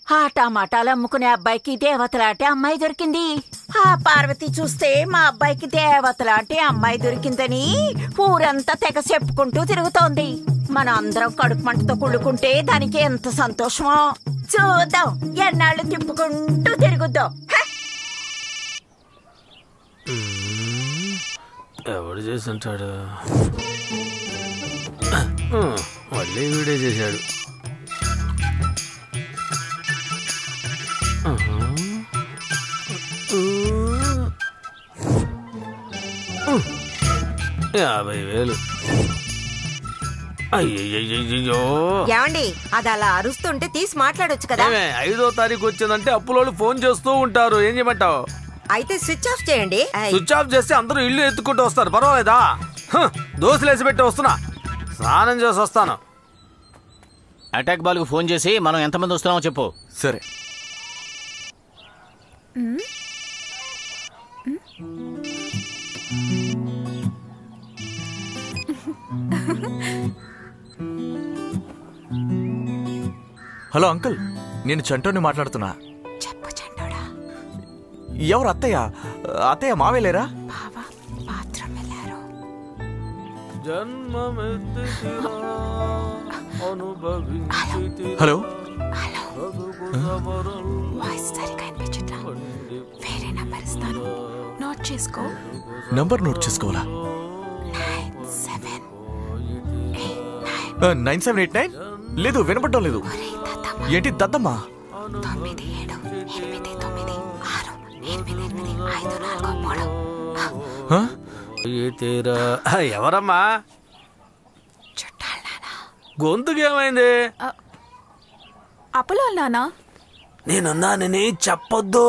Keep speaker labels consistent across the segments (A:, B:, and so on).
A: ఆ టమాటాలు అమ్ముకునే అబ్బాయికి దేవతలాంటి అమ్మాయి దొరికింది ఆ పార్వతి చూస్తే మా అబ్బాయికి దేవతలాంటి అమ్మాయి దొరికిందని ఊరంతా తెగ చెప్పుకుంటూ తిరుగుతోంది మనం అందరం కడుపు మంటతో కుళ్ళుకుంటే దానికి ఎంత సంతోషమో చూద్దాం ఎన్నాళ్ళు తిప్పుకుంటూ తిరుగుద్దాం హ!
B: ఎవడు చేసి ఉంటాడు మళ్ళీ వీడే చేశాడు ఆహా. యాభై వేలు అయ్యయ్యో
C: ఏమండి అది అలా అరుస్తుంటే తీసి మాట్లాడొచ్చు కదా
B: ఏమే ఐదో తారీఖు వచ్చిందంటే అప్పులోళ్ళు ఫోన్ చేస్తూ ఉంటారు ఏం చేయమంటావు
C: అయితే స్విచ్ ఆఫ్ చేయండి ఐ,
B: స్విచ్ ఆఫ్ చేస్తే అందరూ ఇల్లు ఎత్తుకుంటూ వస్తారు పర్వాలేదా హ్, దోశలు వేసి పెట్టి వస్తున్నా స్నానం చేసి వస్తాను
D: అటాక్ బాల్కు ఫోన్ చేసి మనం ఎంతమంది వస్తున్నామో చెప్పు
E: సరే హలో అంకుల్ నేను చంటోని మాట్లాడుతున్నా
A: చెప్పు చండోడా
E: ఎవరు అత్తయ్య అత్తయ్య మావేలేరా
A: బావా బాత్రూమ్ వెళ్ళారు
B: జన్మమెత్తితిరా, అనుభవించితిరా,
E: హలో
B: బ్రతుకుదమరం
A: వాయిస్ సరిగా వినిపించట్లా వేరే నంబర్ ఇస్తాను నోట్ చేసుకో
E: నంబర్ నోట్ చేసుకోవాలా
A: nine seven eight nine
E: nine seven eight nine లేదు వినపడడం లేదు
A: ఒరే దద్దమ్మ
E: ఏంటి దద్దమ్మా
A: తొమ్మిది ఏడు ఎనిమిది తొమ్మిది ఆరు ఎనిమిది ఎనిమిది ఐదు నాలుగు మూడు
E: హ?
B: పోయితిరా. ఎవరమ్మా
A: చుట్టాలు నానా
B: గొంతుకి ఏమైంది
A: అప్పులో నానా
B: నేనున్నానని చెప్పొద్దు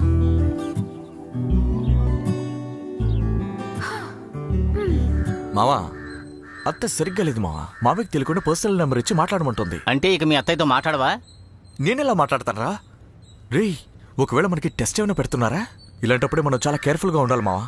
E: మావా అత్త సరిగ్గా లేదు మావా మావకి తెలియకుండా పర్సనల్ నెంబర్ ఇచ్చి మాట్లాడమంటుంది
D: అంటే ఇక మీ అత్తయ్యతో మాట్లాడవా
E: నేనెలా మాట్లాడతానరా రే ఒకవేళ మనకి టెస్ట్ ఏమైనా పెడుతున్నారా ఇలాంటప్పుడే మనం చాలా కేర్ఫుల్ గా ఉండాలి మావా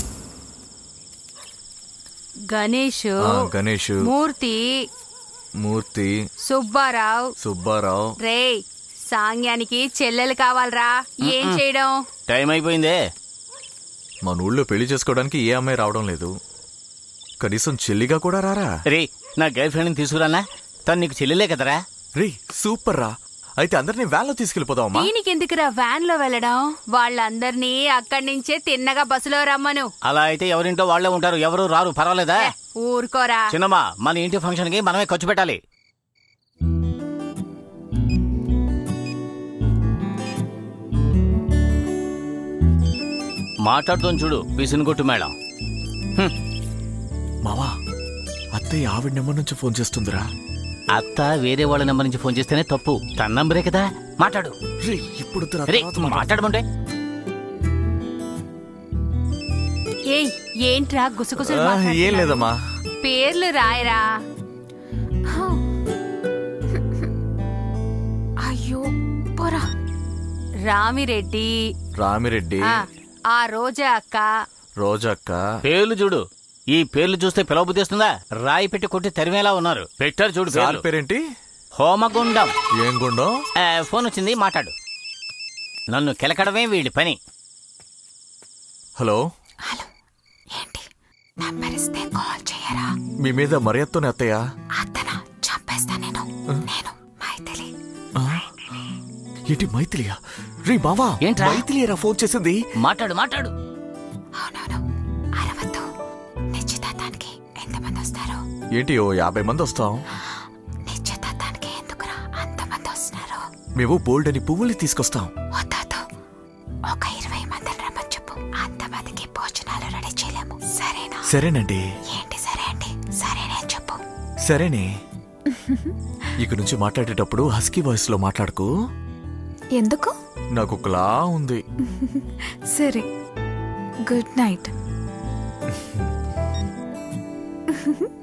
F: గణేష్
E: ఆ, గణేష్
F: మూర్తి
E: మూర్తి
F: సుబ్బారావు
E: సుబ్బారావు
F: రే సాంగ్యానికి చెల్లెలు కావాలరా ఏం చేయడం
D: టైం అయిపోయిందే
E: మన ఊళ్ళో పెళ్లి చేసుకోవడానికి ఏ అమ్మాయి రావడం లేదు కనీసం చెల్లిగా కూడా రారా
D: రే నా గర్ల్ ఫ్రెండ్ని తీసుకురానా తను నీకు చెల్లెలే కదరా
E: రే సూపర్ రా అయితే అందరినీ వ్యాన్లో తీసుకెళ్ళిపోదామా
F: దీనికి ఎందుకురా వ్యాన్ లో వెళ్ళడం వాళ్ళందరినీ అక్కడి నుంచే తిన్నగా బస్సులో రమ్మను
D: అలా అయితే ఎవరింటో వాళ్ళే ఉంటారు ఎవరు రారు పర్వాలేదా
F: ఏ, ఊరుకోరా
D: చిన్నమ్మా మన ఇంటి ఫంక్షన్ కి మనమే ఖర్చు పెట్టాలి మాట్లాడుతోని చూడు పిసిని కొట్టు మేడం హ్మ్.
E: మావా అత్తయ్య ఆవిడ నెంబర్ నుంచి ఫోన్ చేస్తుందిరా
D: అత్త వేరే వాళ్ళ నెంబర్ నుంచి ఫోన్ చేస్తేనే తప్పు తన నంబరే కదా మాట్లాడు
E: రే ఇప్పుడు వద్దురా,
D: రే
E: తర్వాత మాట్లాడదాం.
D: మాట్లాడమంటే
F: ఏయ్ ఏంట్రా గుసగుసలు
E: ఆ, ఏం
F: మాట్లాడుతున్నావు?
E: లేదమ్మా
F: పేర్లు రాయరా
A: అయ్యో పోరా
F: రామిరెడ్డి
E: రామిరెడ్డి
F: ఆ, ఆ రోజా అక్క
E: రోజక్క
D: పేర్లు చూడు ఈ పేర్లు చూస్తే పిలవబుద్ధిస్తుందా రాయి పెట్టి కొట్టి తరిమేలా ఉన్నారు పెట్టారు చూడు
E: సార్
D: పేర్లు
E: పేరేంటి
D: హోమగుండం
E: ఏం గుండం
D: ఆ, ఫోన్ వచ్చింది మాట్లాడు నన్ను కెలకడమే వీడి పని
E: హలో
A: హలో ఏంటి నంబర్ ఇస్తే కాల్ చేయరా
E: మీ మీద మర్యాదతోనే అత్తయ్య
A: అత్తన చంపేస్తా నేను నేను మైథిలి
E: ఆ? ఏంటి మైథిలియా రే బావా
D: ఏంట్రా?
E: మైథిలియరా ఫోన్ చేసింది
D: మాట్లాడు మాట్లాడు
A: అవునవును అరవద్దు నిశ్చితార్థానికి ఎంతమంది వస్తారు
E: ఏంటి ఓ యాభై మంది వస్తాం
A: నిశ్చితార్థానికి ఎందుకురా అంతమంది వస్తున్నారు
E: మేము బోల్డ్ అని పువ్వుల్ని తీసుకొస్తాం
A: వద్దు ఒక ఇరవై మందిని రమ్మని చెప్పు అంతమందికి భోజనాలు రెడీ చేయలేము సరేనా
E: సరేనండి
A: ఏంటి సరే అండి సరేనే చెప్పు
E: సరేనే ఇక నుంచి మాట్లాడేటప్పుడు హస్కీ వాయిస్ లో మాట్లాడుకు
A: ఎందుకు
E: నాకు ఒకలా ఉంది
A: సరే గుడ్ నైట్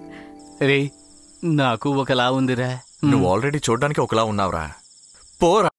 D: రే నాకు ఒకలా ఉందిరా
E: నువ్వు ఆల్రెడీ చూడడానికి ఒకలా ఉన్నావురా పోరా